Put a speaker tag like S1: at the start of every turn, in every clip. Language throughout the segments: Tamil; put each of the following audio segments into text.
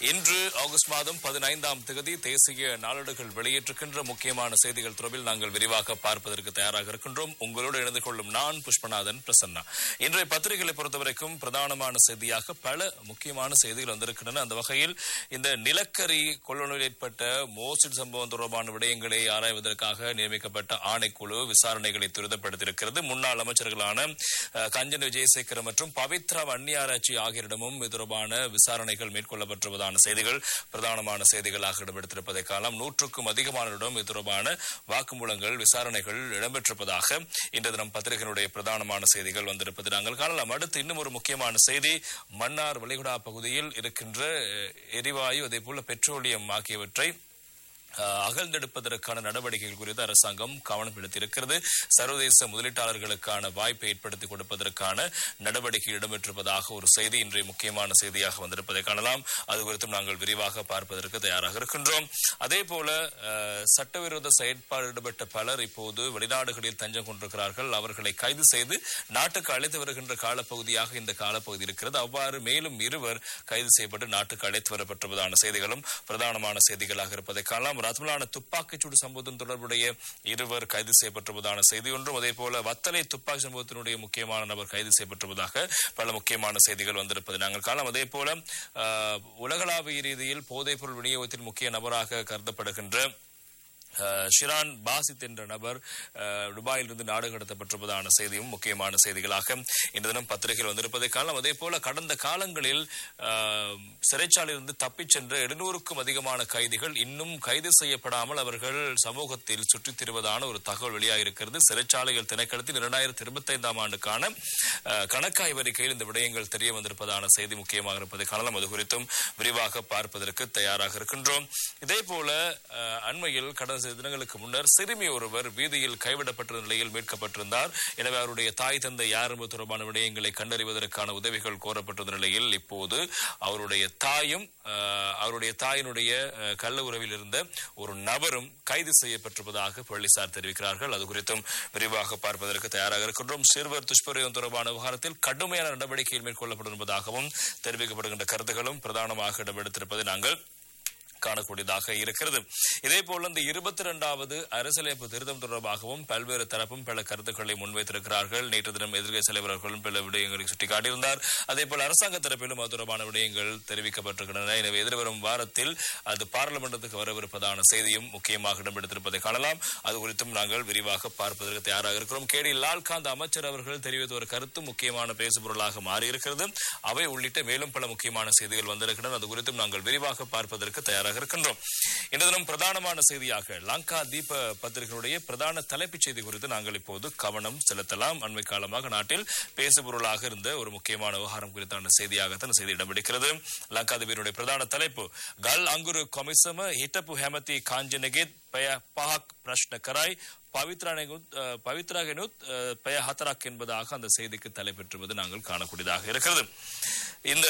S1: இன்று ஆகஸ்ட் மாதம் பதினைந்தாம் தேதி தேசிய நாளேடுகள் வெளியிட்டிருக்கின்ற முக்கியமான செய்திகள் தொடர்பில் நாங்கள் விரிவாக பார்ப்பதற்கு தயாராக இருக்கின்றோம் உங்களோடு இணைந்து கொள்ளும் நான் புஷ்பநாதன் பிரசன்னா இன்றைய பத்திரிகைகளை பொறுத்தவரைக்கும் பிரதானமான செய்தியாக பல முக்கியமான செய்திகள் வந்திருக்கின்றன அந்த வகையில் இந்த நிலக்கரி கொள்ளுநரில் ஏற்பட்ட மோசடி சம்பவம் தொடர்பான விடயங்களை ஆராய்வதற்காக நியமிக்கப்பட்ட ஆணைக்குழு விசாரணைகளை துரிதப்படுத்தியிருக்கிறது முன்னாள் அமைச்சர்களான அஹ், கஞ்சன் விஜயசேகர் மற்றும் பவித்ரா வன்னியாராய்ச்சி ஆகியோரிடமும் இது தொடர்பான விசாரணைகள் மேற்கொள்ளப்பட்டிருப்பதான செய்திகள் பிரதானமான செய்திகளாக இடம்பெற்றிருப்பதை காலம் நூற்றுக்கும் அதிகமானவரிடம் இது தொடர்பான வாக்குமூலங்கள் விசாரணைகள் இடம்பெற்றிருப்பதாக இன்று தினம் பத்திரிகையினுடைய பிரதானமான செய்திகள் வந்திருப்பது நாங்கள் காணலாம் அடுத்து இன்னும் ஒரு முக்கியமான செய்தி மன்னார் வளைகுடா பகுதியில் இருக்கின்ற அஹ், எரிவாயு அதே போல பெட்ரோலியம் ஆகியவற்றை அஹ், அகழ்ந்தெடுப்பதற்கான நடவடிக்கைகள் குறித்து அரசாங்கம் கவனம் எடுத்திருக்கிறது சர்வதேச முதலீட்டாளர்களுக்கான வாய்ப்பை ஏற்படுத்தி கொடுப்பதற்கான நடவடிக்கை இடம்பெற்றிருப்பதாக ஒரு செய்தி இன்றைய முக்கியமான செய்தியாக வந்திருப்பதை காணலாம் அது குறித்தும் நாங்கள் விரிவாக பார்ப்பதற்கு தயாராக இருக்கின்றோம் அதே போல அஹ், சட்டவிரோத செயற்பாடு ஈடுபட்ட பலர் இப்போது வெளிநாடுகளில் தஞ்சம் கொண்டிருக்கிறார்கள் அவர்களை கைது செய்து நாட்டுக்கு அழைத்து வருகின்ற காலப்பகுதியாக இந்த காலப்பகுதி இருக்கிறது அவ்வாறு மேலும் இருவர் கைது செய்யப்பட்டு நாட்டுக்கு அழைத்து வரப்பட்டிருப்பதான செய்திகளும் பிரதானமான செய்திகளாக இருப்பதை காணலாம் ரத்மலான துப்பாக்கிச்சூடு சம்பவத்துடன் தொடர்புடைய இருவர் கைது செய்யப்பட்டிருப்பதான செய்தி ஒன்றும் அதே போல வத்தலை துப்பாக்கி சம்பவத்தினுடைய முக்கியமான நபர் கைது செய்யப்பட்டிருப்பதாக பல முக்கியமான செய்திகள் வந்திருப்பதை நாங்கள் காணலாம் அதே போல ஆஹ், உலகளாவிய ரீதியில் போதைப்பொருள் விநியோகத்தில் முக்கிய நபராக கருதப்படுகின்ற அஹ், ஷிரான் பாசித் என்ற நபர் அஹ், துபாயிலிருந்து நாடு கடத்தப்பட்டிருப்பதான செய்தியும் முக்கியமான செய்திகளாக இந்த தினம் பத்திரிகையில் வந்திருப்பதை காணலாம் அதே போல கடந்த காலங்களில் அஹ், சிறைச்சாலையிலிருந்து தப்பிச் சென்ற எழுநூறுக்கும் அதிகமான கைதிகள் இன்னும் கைது செய்யப்படாமல் அவர்கள் சமூகத்தில் சுற்றித் திரிவதான ஒரு தகவல் வெளியாகிருக்கிறது சிறைச்சாலைகள் திணைக்களத்தில் இரண்டாயிரத்தி இருபத்தி ஐந்தாம் ஆண்டுக்கான அஹ், கணக்காய்வறிக்கையில் இந்த விடயங்கள் தெரிய வந்திருப்பதான செய்தி முக்கியமாக இருப்பதை காணலாம் அது குறித்தும் விரிவாக பார்ப்பதற்கு தயாராக இருக்கின்றோம் இதே போல அஹ், அண்மையில் கடந்த சில தினங்களுக்கு முன்னர் சிறுமி ஒருவர் வீதியில் கைவிடப்பட்ட நிலையில் மீட்கப்பட்டிருந்தார் எனவே அவருடைய தாய் தந்தை யார் என்பது தொடர்பான விடயங்களை கண்டறிவதற்கான உதவிகள் கோரப்பட்டிருந்த நிலையில் இப்போது அவருடைய தாயும் அஹ், அவருடைய தாயினுடைய அஹ், கள்ள உறவில் இருந்த ஒரு நபரும் கைது செய்யப்பட்டிருப்பதாக போலீசார் தெரிவிக்கிறார்கள் அது குறித்தும் விரிவாக பார்ப்பதற்கு தயாராக இருக்கின்றோம் சிறுவர் துஷ்பிரயோகம் தொடர்பான விவகாரத்தில் கடுமையான நடவடிக்கைகள் மேற்கொள்ளப்படும் என்பதாகவும் தெரிவிக்கப்படுகின்ற கருத்துகளும் பிரதானமாக இடம்பெடுத்திருப்பதை நாங்கள் காணக்கூடியதாக இருக்கிறது இதே போல இந்த இருபத்தி இரண்டாவது அரசியலமைப்பு திருத்தம் தொடர்பாகவும் பல்வேறு தரப்பும் பல கருத்துக்களை முன்வைத்திருக்கிறார்கள் நேற்று தினம் எதிர்க்கட்சி தலைவர்களும் பல விடயங்களை சுட்டிக்காட்டியிருந்தார் அதே போல அரசாங்க தரப்பிலும் அது தொடர்பான விடயங்கள் தெரிவிக்கப்பட்டிருக்கின்றன எனவே எதிர்வரும் வாரத்தில் அது பாராளுமன்றத்துக்கு வரவிருப்பதான செய்தியும் முக்கியமாக இடம்பெடுத்திருப்பதை காணலாம் அது குறித்தும் நாங்கள் விரிவாக பார்ப்பதற்கு தயாராக இருக்கிறோம் கேடி லால்காந்த் அமைச்சர் அவர்கள் தெரிவித்த ஒரு கருத்து முக்கியமான பேசுபொருளாக மாறியிருக்கிறது அவை உள்ளிட்ட மேலும் பல முக்கியமான செய்திகள் வந்திருக்கின்றன அது குறித்தும் நாங்கள் விரிவாக பார்ப்பதற்கு தயாராக இருக்கின்றோம் இந்த தினம் பிரதானமான செய்தியாக லங்கா தீப பத்திரிகையுடைய பிரதான தலைப்புச் செய்தி குறித்து நாங்கள் இப்போது கவனம் செலுத்தலாம் அண்மை காலமாக நாட்டில் பேசுபொருளாக இருந்த ஒரு முக்கியமான விவகாரம் குறித்தான செய்தியாகத்தான் இந்த செய்தி இடம்பிடிக்கிறது லங்கா தீபினுடைய பிரதான தலைப்பு கல் அங்குரு கொமிசம ஹிட்டப்பு ஹேமதி காஞ்சனகித் பய பஹக் பிரஷ்ன கராய் பவித்ரானகுத் பவித்ராகனுத் பெய ஹத்தராக் என்பதாக அந்த செய்திக்கு தலைப்பெற்றுவது நாங்கள் காணக்கூடியதாக இருக்கிறது இந்த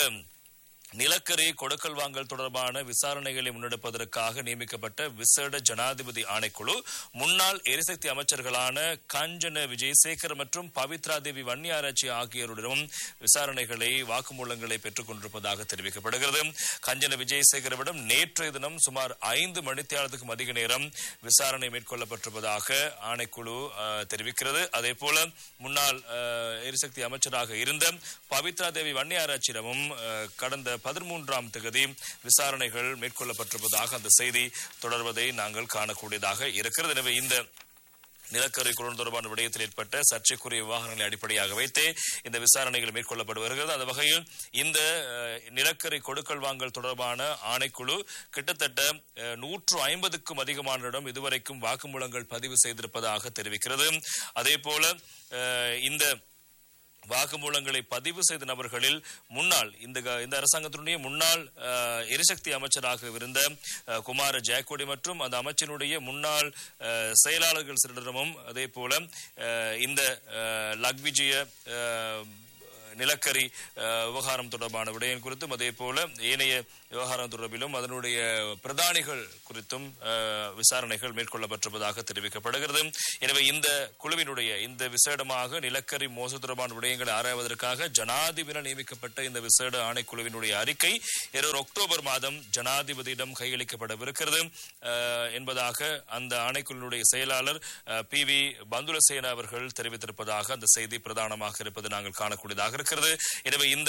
S1: நிலக்கரி கொடுக்கல் வாங்கல் தொடர்பான விசாரணைகளை முன்னெடுப்பதற்காக நியமிக்கப்பட்ட விசேட ஜனாதிபதி ஆணைக்குழு முன்னாள் எரிசக்தி அமைச்சர்களான காஞ்சன விஜயசேகர் மற்றும் பவித்ரா தேவி வன்னியாராய்ச்சி ஆகியோருடனும் விசாரணைகளை வாக்குமூலங்களை பெற்றுக் கொண்டிருப்பதாக தெரிவிக்கப்படுகிறது கஞ்சன விஜயசேகரவிடம் நேற்றைய தினம் சுமார் ஐந்து மணித்தியாலத்துக்கும் அதிக நேரம் விசாரணை மேற்கொள்ளப்பட்டிருப்பதாக ஆணைக்குழு அஹ், தெரிவிக்கிறது அதே போல முன்னாள் அஹ், எரிசக்தி அமைச்சராக இருந்த பவித்ரா தேவி வன்னியாராய்ச்சியிடமும் அஹ், கடந்த பதிமூன்றாம் தேதி விசாரணைகள் மேற்கொள்ளப்பட்டிருப்பதாக அந்த செய்தி தொடர்வதை நாங்கள் காணக்கூடியதாக இருக்கிறது எனவே இந்த நிலக்கரி குழு தொடர்பான விடயத்தில் ஏற்பட்ட சர்ச்சைக்குரிய விவகாரங்களை அடிப்படையாக வைத்தே இந்த விசாரணைகள் மேற்கொள்ளப்பட்டு வருகிறது அந்த வகையில் இந்த அஹ், நிலக்கரி கொடுக்கல் வாங்கல் தொடர்பான ஆணைக்குழு கிட்டத்தட்ட அஹ், நூற்று ஐம்பதுக்கும் அதிகமானோரிடம் இதுவரைக்கும் வாக்குமூலங்கள் பதிவு செய்திருப்பதாக தெரிவிக்கிறது அதே போல அஹ், இந்த வாக்குமூலங்களை பதிவு செய்த நபர்களில் முன்னாள் இந்த க- இந்த அரசாங்கத்தினுடைய முன்னாள் அஹ், எரிசக்தி அமைச்சராக இருந்த அஹ், குமார ஜெயக்கொடி மற்றும் அந்த அமைச்சனுடைய முன்னாள் அஹ், செயலாளர்கள் சிலரிடமும் அதே போல அஹ், இந்த அஹ், லக்விஜய அஹ், நிலக்கரி அஹ், விவகாரம் தொடர்பான விடயம் குறித்தும் அதே போல ஏனைய விவகாரம் தொடர்பிலும் அதனுடைய பிரதானிகள் குறித்தும் அஹ், விசாரணைகள் மேற்கொள்ளப்பட்டிருப்பதாக தெரிவிக்கப்படுகிறது எனவே இந்த குழுவினுடைய இந்த விசேடமாக நிலக்கரி மோசடி தொடர்பான விடயங்களை ஆராய்வதற்காக ஜனாதிபதி நியமிக்கப்பட்ட இந்த விசேட ஆணைக்குழுவினுடைய அறிக்கை இருவர் அக்டோபர் மாதம் ஜனாதிபதியிடம் கையளிக்கப்படவிருக்கிறது அஹ், என்பதாக அந்த ஆணைக்குழுவினுடைய செயலாளர் பி வி பந்துலசேன அவர்கள் தெரிவித்திருப்பதாக அந்த செய்தி பிரதானமாக இருப்பது நாங்கள் காணக்கூடியதாக இருக்கிறது எனவே இந்த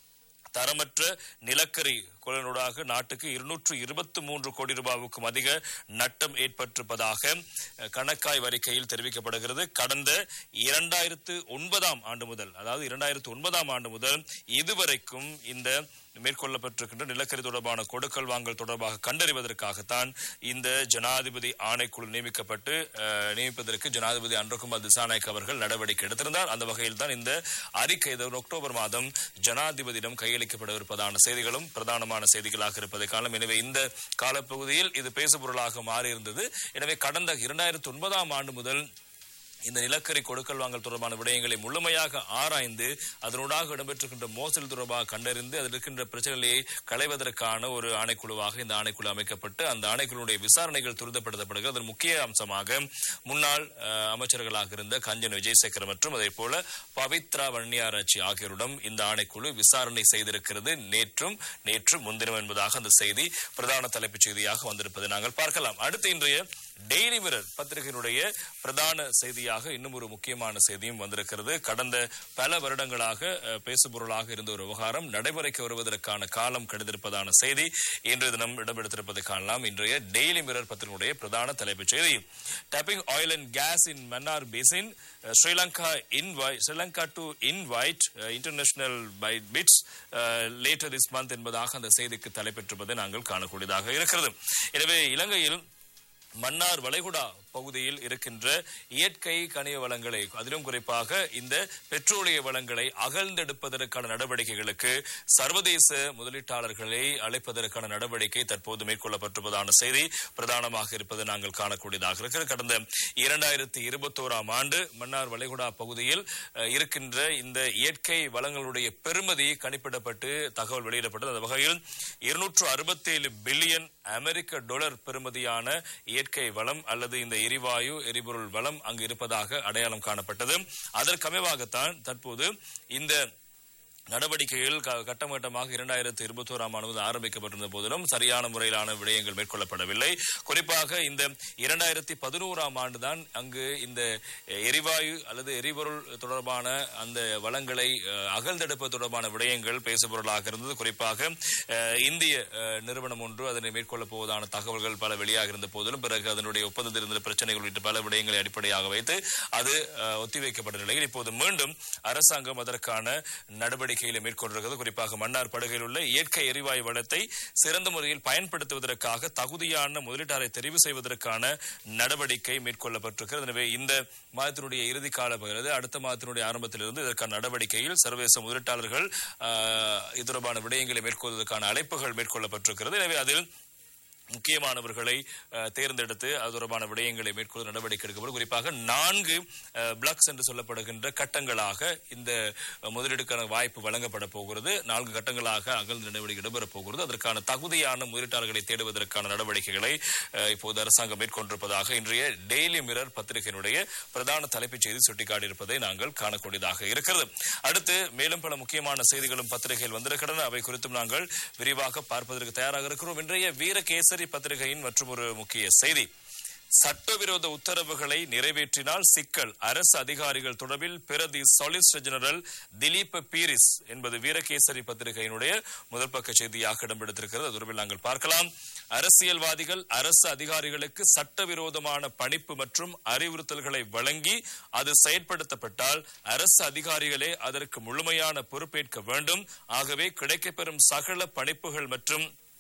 S1: தரமற்ற நிலக்கரி கொள்ளனூடாக நாட்டுக்கு இருநூற்று இருபத்தி மூன்று கோடி ரூபாவுக்கும் அதிக நட்டம் ஏற்பட்டிருப்பதாக அஹ், கணக்காய் அறிக்கையில் தெரிவிக்கப்படுகிறது கடந்த இரண்டாயிரத்து ஒன்பதாம் ஆண்டு முதல் அதாவது இரண்டாயிரத்து ஒன்பதாம் ஆண்டு முதல் இதுவரைக்கும் இந்த மேற்கொள்ளப்பட்டிருக்கின்ற நிலக்கரி தொடர்பான கொடுக்கல் வாங்கல் தொடர்பாக கண்டறிவதற்காகத்தான் இந்த ஜனாதிபதி ஆணைக்குழு நியமிக்கப்பட்டு அஹ், நியமிப்பதற்கு ஜனாதிபதி அன்றகுமார் திசாநாயக் அவர்கள் நடவடிக்கை எடுத்திருந்தார் அந்த வகையில் தான் இந்த அறிக்கை இது அக்டோபர் மாதம் ஜனாதிபதியிடம் கையளிக்கப்படவிருப்பதான செய்திகளும் பிரதானமான செய்திகளாக இருப்பதை காலம் எனவே இந்த காலப்பகுதியில் இது பேசுபொருளாக மாறியிருந்தது எனவே கடந்த இரண்டாயிரத்தி ஒன்பதாம் ஆண்டு முதல் இந்த நிலக்கரி கொடுக்கல் வாங்கல் தொடர்பான விடயங்களை முழுமையாக ஆராய்ந்து அதனூடாக இடம்பெற்றிருக்கின்ற மோசடி தொடர்பாக கண்டறிந்து அதில் இருக்கின்ற பிரச்சனையை களைவதற்கான ஒரு ஆணைக்குழுவாக இந்த ஆணைக்குழு அமைக்கப்பட்டு அந்த ஆணைக்குழுடைய விசாரணைகள் துரிதப்படுத்தப்படுகிறது அதன் முக்கிய அம்சமாக முன்னாள் அஹ், அமைச்சர்களாக இருந்த கஞ்சன் விஜயசேகர் மற்றும் அதே போல பவித்ரா வன்னியாராட்சி ஆகியோரிடம் இந்த ஆணைக்குழு விசாரணை செய்திருக்கிறது நேற்றும் நேற்று முன்தினம் என்பதாக அந்த செய்தி பிரதான தலைப்புச் செய்தியாக வந்திருப்பதை நாங்கள் பார்க்கலாம் அடுத்து இன்றைய டெய்லி மிரர் பத்திரிகையினுடைய பிரதான செய்தியாக இன்னும் ஒரு முக்கியமான செய்தியும் வந்திருக்கிறது கடந்த பல வருடங்களாக அஹ், பேசுபொருளாக இருந்த ஒரு விவகாரம் நடைமுறைக்கு வருவதற்கான காலம் கடிதிருப்பதான செய்தி இன்றைய தினம் இடம்பெடுத்திருப்பதை காணலாம் இன்றைய டெய்லி மிரர் பத்திரிகையுடைய பிரதான தலைப்புச் செய்தி tapping oil and gas in Mannar basin Sri Lanka invi Sri Lanka to invite international by bids later this month என்பதாக அந்த செய்திக்கு தலைப்பெற்றிருப்பதை நாங்கள் காணக்கூடியதாக இருக்கிறது எனவே இலங்கையில் மன்னார் வளைகுடா பகுதியில் இருக்கின்ற இயற்கை கனிய வளங்களை அதிலும் குறிப்பாக இந்த பெட்ரோலிய வளங்களை அகழ்ந்தெடுப்பதற்கான நடவடிக்கைகளுக்கு சர்வதேச முதலீட்டாளர்களை அழைப்பதற்கான நடவடிக்கை தற்போது மேற்கொள்ளப்பட்டிருப்பதான செய்தி பிரதானமாக இருப்பது நாங்கள் காணக்கூடியதாக இருக்கிறது கடந்த இரண்டாயிரத்தி இருபத்தோராம் ஆண்டு மன்னார் வளைகுடா பகுதியில் அஹ், இருக்கின்ற இந்த இயற்கை வளங்களுடைய பெருமதி கணிப்பிடப்பட்டு தகவல் வெளியிடப்பட்டது அந்த வகையில் இருநூற்று அறுபத்தேழு பில்லியன் அமெரிக்க டாலர் பெறுமதியான இயற்கை வளம் அல்லது இந்த எரிவாயு எரிபொருள் வளம் அங்கு இருப்பதாக அடையாளம் காணப்பட்டது அதற்கமைவாகத்தான் தற்போது இந்த நடவடிக்கைகள் க- கட்டம் கட்டமாக இரண்டாயிரத்தி இருபத்தோராம் ஆண்டு முதல் ஆரம்பிக்கப்பட்டிருந்த போதிலும் சரியான முறையிலான விடயங்கள் மேற்கொள்ளப்படவில்லை குறிப்பாக இந்த இரண்டாயிரத்தி பதினோராம் ஆண்டுதான் அங்கு இந்த எரிவாயு அல்லது எரிபொருள் தொடர்பான அந்த வளங்களை அஹ், அகழ்ந்தெடுப்பது தொடர்பான விடயங்கள் பேசுபொருளாக இருந்தது குறிப்பாக அஹ், இந்திய அஹ், நிறுவனம் ஒன்று அதனை மேற்கொள்ளப் போவதான தகவல்கள் பல வெளியாக இருந்த போதிலும் பிறகு அதனுடைய ஒப்பந்தத்தில் இருந்த பிரச்சனைகள் உள்ளிட்ட பல விடயங்களை அடிப்படையாக வைத்து அது அஹ், ஒத்திவைக்கப்பட்ட நிலையில் இப்போது மீண்டும் அரசாங்கம் அதற்கான நடவடிக்கைகளை மேற்கொண்டிருக்கிறது குறிப்பாக மன்னார் படுகையில் உள்ள இயற்கை எரிவாயு வளத்தை சிறந்த முறையில் பயன்படுத்துவதற்காக தகுதியான முதலீட்டாளரை தெரிவு செய்வதற்கான நடவடிக்கை மேற்கொள்ளப்பட்டிருக்கிறது எனவே இந்த மாதத்தினுடைய இறுதி கால பகுதி அடுத்த மாதத்தினுடைய ஆரம்பத்திலிருந்து இதற்கான நடவடிக்கையில் சர்வதேச முதலீட்டாளர்கள் ஆஹ், இது தொடர்பான விடயங்களை மேற்கொள்வதற்கான அழைப்புகள் மேற்கொள்ளப்பட்டிருக்கிறது எனவே அதில் முக்கியமானவர்களை அஹ், தேர்ந்தெடுத்து அது தொடர்பான விடயங்களை மேற்கொள்ள நடவடிக்கை எடுக்கப்படும் குறிப்பாக நான்கு பிளாக்ஸ் என்று சொல்லப்படுகின்ற கட்டங்களாக இந்த அஹ், முதலீடுக்கான வாய்ப்பு வழங்கப்பட போகிறது நான்கு கட்டங்களாக அகழ்ந்த நடவடிக்கை இடம்பெறப் போகிறது அதற்கான தகுதியான முதலீட்டாளர்களை தேடுவதற்கான நடவடிக்கைகளை அஹ், இப்போது அரசாங்கம் மேற்கொண்டிருப்பதாக இன்றைய டெய்லி மிரர் பத்திரிகையினுடைய பிரதான தலைப்புச் செய்தி சுட்டிக்காட்டியிருப்பதை நாங்கள் காணக்கூடியதாக இருக்கிறது அடுத்து மேலும் பல முக்கியமான செய்திகளும் பத்திரிகையில் வந்திருக்கின்றன அவை குறித்தும் நாங்கள் விரிவாக பார்ப்பதற்கு தயாராக இருக்கிறோம் இன்றைய வீரகேசரி பத்திரிகையின் மற்றும் ஒரு முக்கிய செய்தி சட்டவிரோத உத்தரவுகளை நிறைவேற்றினால் சிக்கல் அரசு அதிகாரிகள் தொடர்பில் பிரதி சொலிசிட்டர் ஜெனரல் திலீப் பீரிஸ் என்பது வீரகேசரி பத்திரிகையினுடைய முதல் பக்க செய்தியாக இடம்பெடுத்திருக்கிறது அது தொடர்பில் நாங்கள் பார்க்கலாம் அரசியல்வாதிகள் அரசு அதிகாரிகளுக்கு சட்டவிரோதமான பணிப்பு மற்றும் அறிவுறுத்தல்களை வழங்கி அது செயற்படுத்தப்பட்டால் அரசு அதிகாரிகளே அதற்கு முழுமையான பொறுப்பேற்க வேண்டும் ஆகவே கிடைக்கப்பெறும் சகல பணிப்புகள் மற்றும்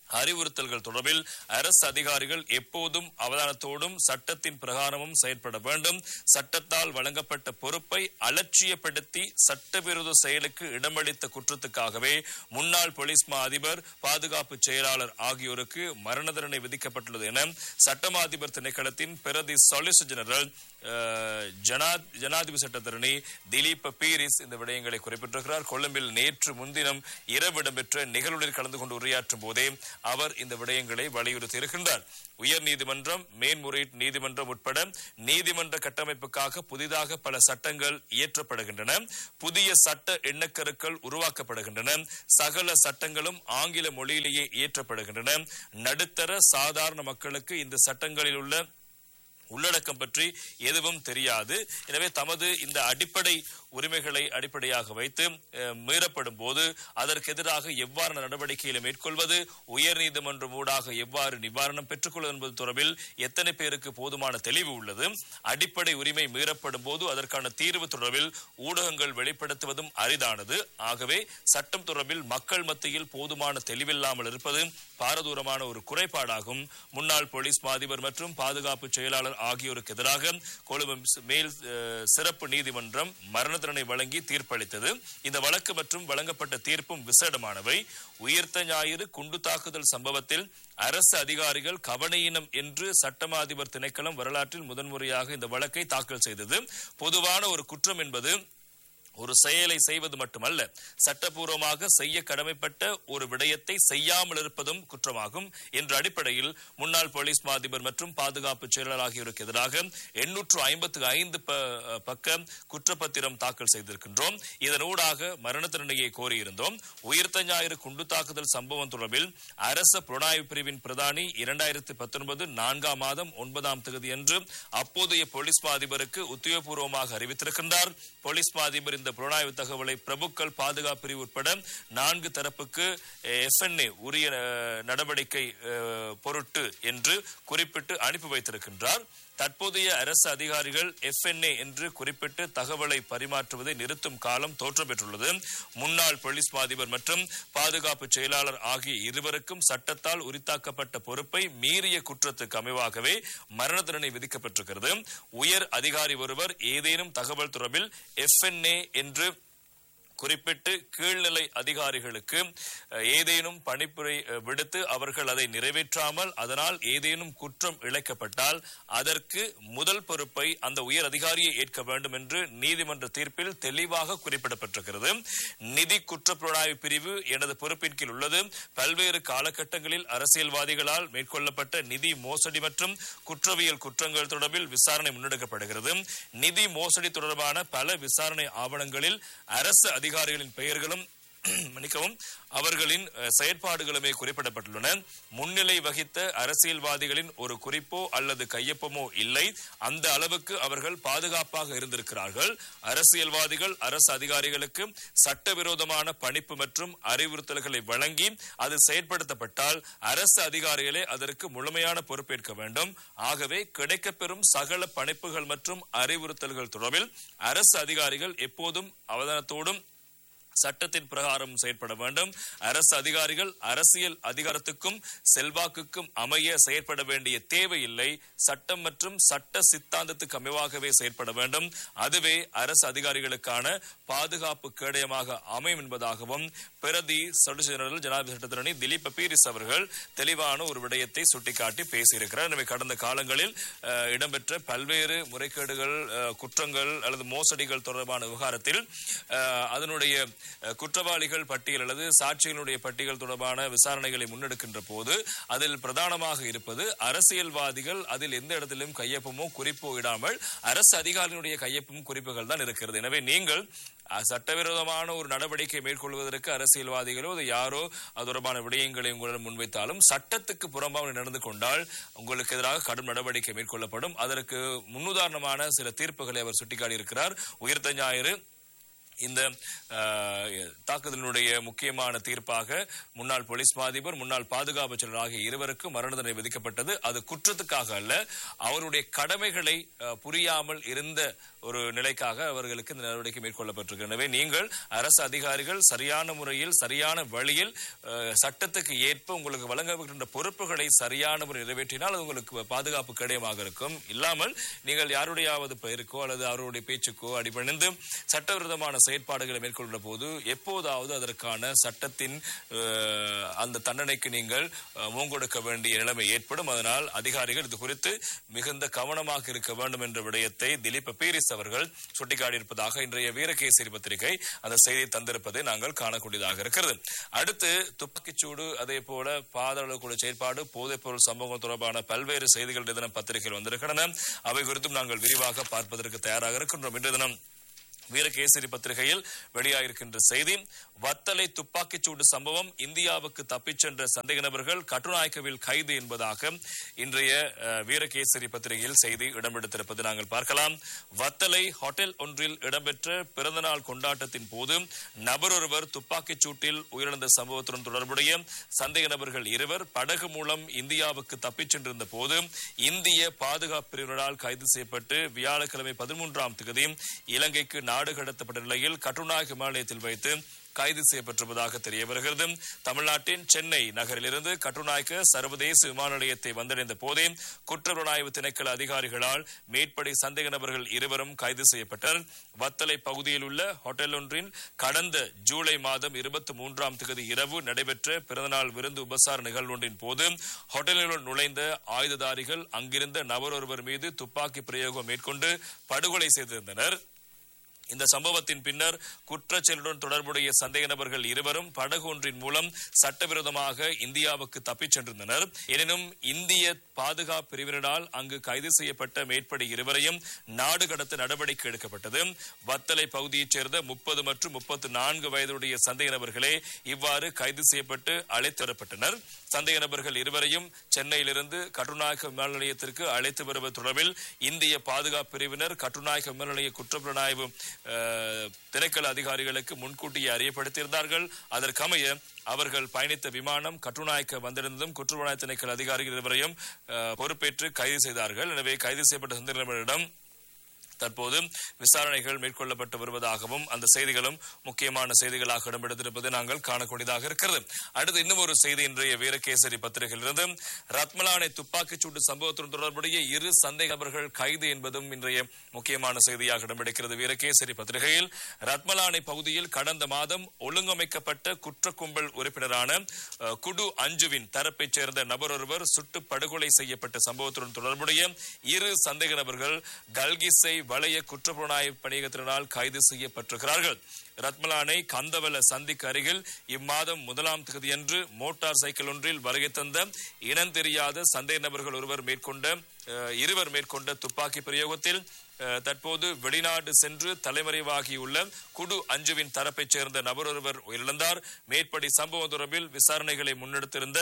S1: அறிவுறுத்தல்கள் தொடர்பில் அரசு அதிகாரிகள் எப்போதும் அவதானத்தோடும் சட்டத்தின் பிரகாரமும் செயற்பட வேண்டும் சட்டத்தால் வழங்கப்பட்ட பொறுப்பை அலட்சியப்படுத்தி சட்டவிரோத செயலுக்கு இடமளித்த குற்றத்துக்காகவே முன்னாள் போலீஸ் மா அதிபர் பாதுகாப்பு செயலாளர் ஆகியோருக்கு மரண தண்டனை விதிக்கப்பட்டுள்ளது என சட்டமா அதிபர் திணைக்களத்தின் பிரதி சொலிசிட்டர் ஜெனரல் அஹ், ஜனா- ஜனாதிபதி சட்டத்தரணி திலீப் பீரிஸ் இந்த விடயங்களை குறிப்பிட்டிருக்கிறார் கொழும்பில் நேற்று முன்தினம் இரவு இடம்பெற்ற நிகழ்வுகளில் கலந்து கொண்டு உரையாற்றும் போதே அவர் இந்த விடயங்களை வலியுறுத்தி இருக்கின்றார் உயர் நீதிமன்றம் மேன்முறையீட்டு நீதிமன்றம் உட்பட நீதிமன்ற கட்டமைப்புக்காக புதிதாக பல சட்டங்கள் இயற்றப்படுகின்றன புதிய சட்ட எண்ணக்கருக்கள் உருவாக்கப்படுகின்றன சகல சட்டங்களும் ஆங்கில மொழியிலேயே இயற்றப்படுகின்றன நடுத்தர சாதாரண மக்களுக்கு இந்த சட்டங்களில் உள்ள உள்ளடக்கம் பற்றி எதுவும் தெரியாது எனவே தமது இந்த அடிப்படை உரிமைகளை அடிப்படையாக வைத்து அஹ், மீறப்படும் போது அதற்கு எதிராக எவ்வாறு நடவடிக்கைகளை மேற்கொள்வது உயர் நீதிமன்றம் ஊடாக எவ்வாறு நிவாரணம் பெற்றுக்கொள்வது என்பது தொடர்பில் எத்தனை பேருக்கு போதுமான தெளிவு உள்ளது அடிப்படை உரிமை மீறப்படும் போது அதற்கான தீர்வு தொடர்பில் ஊடகங்கள் வெளிப்படுத்துவதும் அரிதானது ஆகவே சட்டம் தொடர்பில் மக்கள் மத்தியில் போதுமான தெளிவில்லாமல் இருப்பது பாரதூரமான ஒரு குறைபாடாகும் முன்னாள் போலீஸ் மா அதிபர் மற்றும் பாதுகாப்பு செயலாளர் ஆகியோருக்கு எதிராக கொழும்பு மேல் அஹ், சிறப்பு நீதிமன்றம் மரண தண்டனை வழங்கி தீர்ப்பளித்தது இந்த வழக்கு மற்றும் வழங்கப்பட்ட தீர்ப்பும் விசேடமானவை உயிர்த்த ஞாயிறு குண்டு தாக்குதல் சம்பவத்தில் அரசு அதிகாரிகள் கவனையினம் என்று சட்டமா அதிபர் திணைக்களம் வரலாற்றில் முதன்முறையாக இந்த வழக்கை தாக்கல் செய்தது பொதுவான ஒரு குற்றம் என்பது ஒரு செயலை செய்வது மட்டுமல்ல சட்டபூர்வமாக செய்ய கடமைப்பட்ட ஒரு விடயத்தை செய்யாமல் இருப்பதும் குற்றமாகும் என்ற அடிப்படையில் முன்னாள் போலீஸ் மா அதிபர் மற்றும் பாதுகாப்பு செயலாளர் ஆகியோருக்கு எதிராக எண்ணூற்று ஐம்பத்து ஐந்து பக்க குற்றப்பத்திரம் தாக்கல் செய்திருக்கின்றோம் இதனூடாக மரண தண்டனையை கோரியிருந்தோம் உயிர்த்த ஞாயிறு குண்டு தாக்குதல் சம்பவம் தொடர்பில் அரச புலனாய்வு பிரிவின் பிரதானி இரண்டாயிரத்தி பத்தொன்பது நான்காம் மாதம் ஒன்பதாம் தேதி அன்று அப்போதைய போலீஸ் மா அதிபருக்கு உத்தியோகபூர்வமாக அறிவித்திருக்கின்றார் போலீஸ் மா அதிபர் இந்த புலனாய்வு தகவலை பிரபுக்கள் பாதுகாப்பு பிரிவு உட்பட நான்கு தரப்புக்கு எஃப்என்ஏ உரிய அஹ், நடவடிக்கை அஹ், பொருட்டு என்று குறிப்பிட்டு அனுப்பி வைத்திருக்கின்றார் தற்போதைய அரசு அதிகாரிகள் எஃப்என்ஏ என்று குறிப்பிட்டு தகவலை பரிமாற்றுவதை நிறுத்தும் காலம் தோற்றம் பெற்றுள்ளது முன்னாள் போலீஸ் மா அதிபர் மற்றும் பாதுகாப்பு செயலாளர் ஆகிய இருவருக்கும் சட்டத்தால் உரித்தாக்கப்பட்ட பொறுப்பை மீறிய குற்றத்துக்கு அமைவாகவே மரண தண்டனை விதிக்கப்பட்டிருக்கிறது உயர் அதிகாரி ஒருவர் ஏதேனும் தகவல் தொடர்பில் எஃப்என்ஏ என்று குறிப்பிட்டு கீழ்நிலை அதிகாரிகளுக்கு அஹ், ஏதேனும் பணிப்புரை அஹ், விடுத்து அவர்கள் அதை நிறைவேற்றாமல் அதனால் ஏதேனும் குற்றம் இழைக்கப்பட்டால் அதற்கு முதல் பொறுப்பை அந்த உயர் அதிகாரியை ஏற்க வேண்டும் என்று நீதிமன்ற தீர்ப்பில் தெளிவாக குறிப்பிடப்பட்டிருக்கிறது நிதி குற்றப்புலனாய்வு பிரிவு எனது பொறுப்பின் கீழ் உள்ளது பல்வேறு காலகட்டங்களில் அரசியல்வாதிகளால் மேற்கொள்ளப்பட்ட நிதி மோசடி மற்றும் குற்றவியல் குற்றங்கள் தொடர்பில் விசாரணை முன்னெடுக்கப்படுகிறது நிதி மோசடி தொடர்பான பல விசாரணை ஆவணங்களில் அரசு அதிகாரிகளின் பெயர்களும் மன்னிக்கவும் அவர்களின் அஹ், செயற்பாடுகளுமே குறிப்பிடப்பட்டுள்ளன முன்னிலை வகித்த அரசியல்வாதிகளின் ஒரு குறிப்போ அல்லது கையொப்பமோ இல்லை அந்த அளவுக்கு அவர்கள் பாதுகாப்பாக இருந்திருக்கிறார்கள் அரசியல்வாதிகள் அரசு அதிகாரிகளுக்கு சட்டவிரோதமான பணிப்பு மற்றும் அறிவுறுத்தல்களை வழங்கி அது செயற்படுத்தப்பட்டால் அரசு அதிகாரிகளே அதற்கு முழுமையான பொறுப்பேற்க வேண்டும் ஆகவே கிடைக்கப்பெறும் சகல பணிப்புகள் மற்றும் அறிவுறுத்தல்கள் தொடர்பில் அரசு அதிகாரிகள் எப்போதும் அவதானத்தோடும் சட்டத்தின் பிரகாரம் செயற்பட வேண்டும் அரசு அதிகாரிகள் அரசியல் அதிகாரத்துக்கும் செல்வாக்குக்கும் அமைய செயற்பட வேண்டிய தேவையில்லை சட்டம் மற்றும் சட்ட சித்தாந்தத்துக்கு அமைவாகவே செயற்பட வேண்டும் அதுவே அரசு அதிகாரிகளுக்கான பாதுகாப்பு கேடயமாக அமையும் என்பதாகவும் பிரதி சொலிசிட்டர் ஜெனரல் ஜனாதிபதி சட்டத்திரணி திலீப் பீரிஸ் அவர்கள் தெளிவான ஒரு விடயத்தை சுட்டிக்காட்டி பேசியிருக்கிறார் எனவே கடந்த காலங்களில் அஹ், இடம்பெற்ற பல்வேறு முறைகேடுகள் அஹ், குற்றங்கள் அல்லது மோசடிகள் தொடர்பான விவகாரத்தில் அஹ், அதனுடைய அஹ், குற்றவாளிகள் பட்டியல் அல்லது சாட்சிகளுடைய பட்டியல் தொடர்பான விசாரணைகளை முன்னெடுக்கின்ற போது அதில் பிரதானமாக இருப்பது அரசியல்வாதிகள் அதில் எந்த இடத்திலும் கையொப்பமோ குறிப்போ இடாமல் அரசு அதிகாரிகளுடைய கையொப்பம் குறிப்புகள் தான் இருக்கிறது எனவே நீங்கள் அஹ், சட்டவிரோதமான ஒரு நடவடிக்கை மேற்கொள்வதற்கு அரசியல்வாதிகளோ அது யாரோ அது தொடர்பான விடயங்களை உங்களிடம் முன்வைத்தாலும் சட்டத்துக்கு புறம்பாக நடந்து கொண்டால் உங்களுக்கு எதிராக கடும் நடவடிக்கை மேற்கொள்ளப்படும் அதற்கு முன்னுதாரணமான சில தீர்ப்புகளை அவர் சுட்டிக்காட்டியிருக்கிறார் உயிர்த்த ஞாயிறு இந்த அஹ், தாக்குதலினுடைய முக்கியமான தீர்ப்பாக முன்னாள் போலீஸ் மாதிபர் முன்னாள் பாதுகாப்பு செயலர் ஆகிய இருவருக்கும் மரண தண்டனை விதிக்கப்பட்டது அது குற்றத்துக்காக அல்ல அவருடைய கடமைகளை அஹ், புரியாமல் இருந்த ஒரு நிலைக்காக அவர்களுக்கு இந்த நடவடிக்கை மேற்கொள்ளப்பட்டிருக்கு எனவே நீங்கள் அரசு அதிகாரிகள் சரியான முறையில் சரியான வழியில் அஹ், சட்டத்துக்கு ஏற்ப உங்களுக்கு வழங்கப்படுகின்ற பொறுப்புகளை சரியான முறை நிறைவேற்றினால் அது உங்களுக்கு பாதுகாப்பு கடியமாக இருக்கும் இல்லாமல் நீங்கள் யாருடையாவது பெயருக்கோ அல்லது அவருடைய பேச்சுக்கோ அடிபணிந்து சட்டவிரோதமான செயற்பாடுகளை மேற்கொள்கிற போது எப்போதாவது அதற்கான சட்டத்தின் அஹ், அந்த தண்டனைக்கு நீங்கள் அஹ், முகங்கொடுக்க வேண்டிய நிலைமை ஏற்படும் அதனால் அதிகாரிகள் இது குறித்து மிகுந்த கவனமாக இருக்க வேண்டும் என்ற விடயத்தை திலீப் பீரிஸ் அவர்கள் சுட்டிக்காட்டியிருப்பதாக இன்றைய வீரகேசரி பத்திரிகை அந்த செய்தியை தந்திருப்பதை நாங்கள் காணக்கூடியதாக இருக்கிறது அடுத்து துப்பாக்கிச்சூடு அதே போல பாதாள குழு செயற்பாடு போதைப் பொருள் சம்பவம் தொடர்பான பல்வேறு செய்திகள் இன்று தினம் பத்திரிகையில் வந்திருக்கின்றன அவை குறித்தும் நாங்கள் விரிவாக பார்ப்பதற்கு தயாராக இருக்கின்றோம் இன்று தினம் வீரகேசரி பத்திரிகையில் வெளியாயிருக்கின்ற செய்தி வத்தலை துப்பாக்கிச்சூடு சம்பவம் இந்தியாவுக்கு தப்பிச் சென்ற சந்தேக நபர்கள் கட்டுநாயக்கவில் கைது என்பதாக இன்றைய அஹ், வீரகேசரி பத்திரிகையில் செய்தி இடம்பெடுத்திருப்பது நாங்கள் பார்க்கலாம் வத்தலை ஹோட்டல் ஒன்றில் இடம்பெற்ற பிறந்தநாள் கொண்டாட்டத்தின் போது நபரொருவர் துப்பாக்கிச் சூட்டில் உயிரிழந்த சம்பவத்துடன் தொடர்புடைய சந்தேக நபர்கள் இருவர் படகு மூலம் இந்தியாவுக்கு தப்பிச் சென்றிருந்த போது இந்திய பாதுகாப்பு பிரிவினரால் கைது செய்யப்பட்டு வியாழக்கிழமை பதிமூன்றாம் தேதி இலங்கைக்கு நாடு கடத்தப்பட்ட நிலையில் கட்டுநாயக் விமானத்தில் வைத்து கைது செய்யப்பட்டிருப்பதாக தெரிய வருகிறது தமிழ்நாட்டின் சென்னை நகரிலிருந்து கட்டுநாயக்க சர்வதேச விமான நிலையத்தை வந்தடைந்த போதே குற்றப்புலனாய்வு திணைக்கள அதிகாரிகளால் மேற்படி சந்தேக நபர்கள் இருவரும் கைது செய்யப்பட்டனர் வத்தலை பகுதியில் உள்ள ஹோட்டல் ஒன்றின் கடந்த ஜூலை மாதம் இருபத்தி மூன்றாம் தேதி இரவு நடைபெற்ற பிறந்தநாள் விருந்து உபசார நிகழ்வொன்றின் போது ஹோட்டலினுள் நுழைந்த ஆயுததாரிகள் அங்கிருந்த நபர் ஒருவர் மீது துப்பாக்கி பிரயோகம் மேற்கொண்டு படுகொலை செய்திருந்தனர் இந்த சம்பவத்தின் பின்னர் குற்றச்செயலுடன் தொடர்புடைய சந்தேக நபர்கள் இருவரும் படகு ஒன்றின் மூலம் சட்டவிரோதமாக இந்தியாவுக்கு தப்பிச் சென்றிருந்தனர் எனினும் இந்திய பாதுகாப்பு பிரிவினரால் அங்கு கைது செய்யப்பட்ட மேற்படி இருவரையும் நாடு கடத்த நடவடிக்கை எடுக்கப்பட்டது வத்தலை பகுதியைச் சேர்ந்த முப்பது மற்றும் முப்பத்து நான்கு வயதுடைய சந்தேக நபர்களே இவ்வாறு கைது செய்யப்பட்டு அழைத்து வரப்பட்டனர் சந்தேக நபர்கள் இருவரையும் சென்னையிலிருந்து கட்டுநாயக்க விமான நிலையத்திற்கு அழைத்து வருவது தொடர்பில் இந்திய பாதுகாப்பு பிரிவினர் கட்டுநாயக்க விமான நிலைய குற்றப்புலனாய்வு அஹ், திணைக்கள அதிகாரிகளுக்கு முன்கூட்டியே அறியப்படுத்தியிருந்தார்கள் அதற்கமைய அவர்கள் பயணித்த விமானம் கட்டுநாயக்க வந்திருந்ததும் குற்றப்புலனாய்வு திணைக்கள அதிகாரிகள் இருவரையும் அஹ், பொறுப்பேற்று கைது செய்தார்கள் எனவே கைது செய்யப்பட்ட சந்தேக நபர்களிடம் தற்போது விசாரணைகள் மேற்கொள்ளப்பட்டு வருவதாகவும் அந்த செய்திகளும் முக்கியமான செய்திகளாக இடம்பெடுத்திருப்பதை நாங்கள் காணக்கூடியதாக இருக்கிறது அடுத்து இன்னும் ஒரு செய்தி இன்றைய வீரகேசரி பத்திரிகையிலிருந்து ரத்மலானை துப்பாக்கிச் சூடு சம்பவத்துடன் தொடர்புடைய இரு சந்தேக நபர்கள் கைது என்பதும் இன்றைய முக்கியமான செய்தியாக இடம்பெடுக்கிறது வீரகேசரி பத்திரிகையில் ரத்மலானை பகுதியில் கடந்த மாதம் ஒழுங்கமைக்கப்பட்ட குற்ற கும்பல் உறுப்பினரான அஹ், குடு அஞ்சுவின் தரப்பைச் சேர்ந்த நபர் ஒருவர் சுட்டு படுகொலை செய்யப்பட்ட சம்பவத்துடன் தொடர்புடைய இரு சந்தேக நபர்கள் கல்கிஸை வளைய குற்றப்புலனாய்வு பணியகத்தினரால் கைது செய்யப்பட்டிருக்கிறார்கள் ரத்மலானை கந்தவல சந்திக்கு அருகில் இம்மாதம் முதலாம் தேதியன்று மோட்டார் சைக்கிள் ஒன்றில் வருகை தந்த இனம் தெரியாத சந்தேக நபர்கள் ஒருவர் மேற்கொண்ட அஹ், இருவர் மேற்கொண்ட துப்பாக்கி பிரயோகத்தில் அஹ், தற்போது வெளிநாடு சென்று தலைமறைவாகியுள்ள குடு அஞ்சுவின் தரப்பைச் சேர்ந்த நபர் ஒருவர் உயிரிழந்தார் மேற்படி சம்பவம் தொடர்பில் விசாரணைகளை முன்னெடுத்திருந்த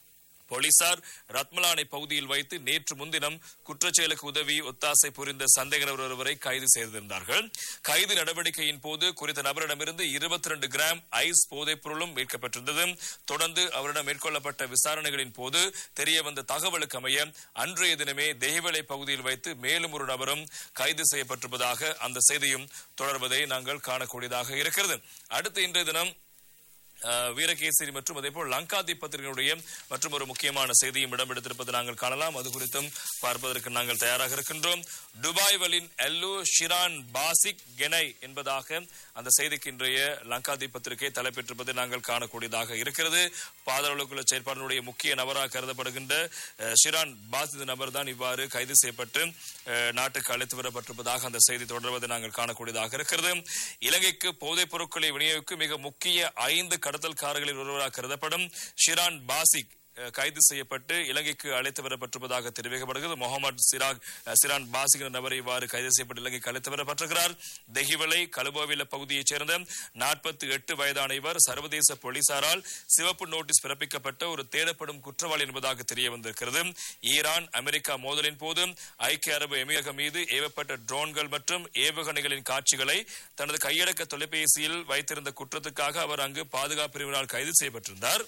S1: போலீசார் ரத்மலானை பகுதியில் வைத்து நேற்று முன்தினம் குற்றச்செயலுக்கு உதவி ஒத்தாசை புரிந்த சந்தேக நபர் ஒருவரை கைது செய்திருந்தார்கள் கைது நடவடிக்கையின் போது குறித்த நபரிடமிருந்து இருபத்தி ரெண்டு கிராம் ஐஸ் போதைப் பொருளும் மீட்கப்பட்டிருந்தது தொடர்ந்து அவரிடம் மேற்கொள்ளப்பட்ட விசாரணைகளின் போது தெரிய வந்த தகவலுக்கு அமைய அன்றைய தினமே தெய்வலை பகுதியில் வைத்து மேலும் ஒரு நபரும் கைது செய்யப்பட்டிருப்பதாக அந்த செய்தியும் தொடர்வதை நாங்கள் காணக்கூடியதாக இருக்கிறது அடுத்து இன்றைய தினம் அஹ், வீரகேசரி மற்றும் அதேபோல் லங்காதி பத்திரிகையுடைய மற்றும் ஒரு முக்கியமான செய்தியும் இடம்பெடுத்திருப்பது நாங்கள் காணலாம் அது குறித்தும் பார்ப்பதற்கு நாங்கள் தயாராக இருக்கின்றோம் துபாய் வலின் எல்லு ஷிரான் பாசிக் கெனை என்பதாக அந்த செய்திக்கு இன்றைய லங்காதி பத்திரிகை தலைப்பெற்றிருப்பதை நாங்கள் காணக்கூடியதாக இருக்கிறது பாதாளக்குழு செயற்பாடுடைய முக்கிய நபராக கருதப்படுகின்ற அஹ், ஷிரான் பாசித் நபர் தான் இவ்வாறு கைது செய்யப்பட்டு அஹ், நாட்டுக்கு அழைத்து வரப்பட்டிருப்பதாக அந்த செய்தி தொடர்வதை நாங்கள் காணக்கூடியதாக இருக்கிறது இலங்கைக்கு போதைப் பொருட்களை விநியோகிக்கும் மிக முக்கிய ஐந்து கடத்தல்காரர்களில் ஒருவராக கருதப்படும் ஷிரான் பாசிக் அஹ், கைது செய்யப்பட்டு இலங்கைக்கு அழைத்து வரப்பட்டிருப்பதாக தெரிவிக்கப்படுகிறது முகமது சிராக் அஹ், சிரான் பாசிகர் நபர் இவ்வாறு கைது செய்யப்பட்டு இலங்கைக்கு அழைத்து வரப்பட்டிருக்கிறார் தெஹிவலை கலுபோவில பகுதியைச் சேர்ந்த நாற்பத்தி எட்டு வயதான இவர் சர்வதேச போலீசாரால் சிவப்பு நோட்டீஸ் பிறப்பிக்கப்பட்ட ஒரு தேடப்படும் குற்றவாளி என்பதாக தெரிய வந்திருக்கிறது ஈரான் அமெரிக்கா மோதலின் போது ஐக்கிய அரபு எமிரகம் மீது ஏவப்பட்ட ட்ரோன்கள் மற்றும் ஏவுகணைகளின் காட்சிகளை தனது கையடக்க தொலைபேசியில் வைத்திருந்த குற்றத்துக்காக அவர் அங்கு பாதுகாப்பு பிரிவினால் கைது செய்யப்பட்டிருந்தார்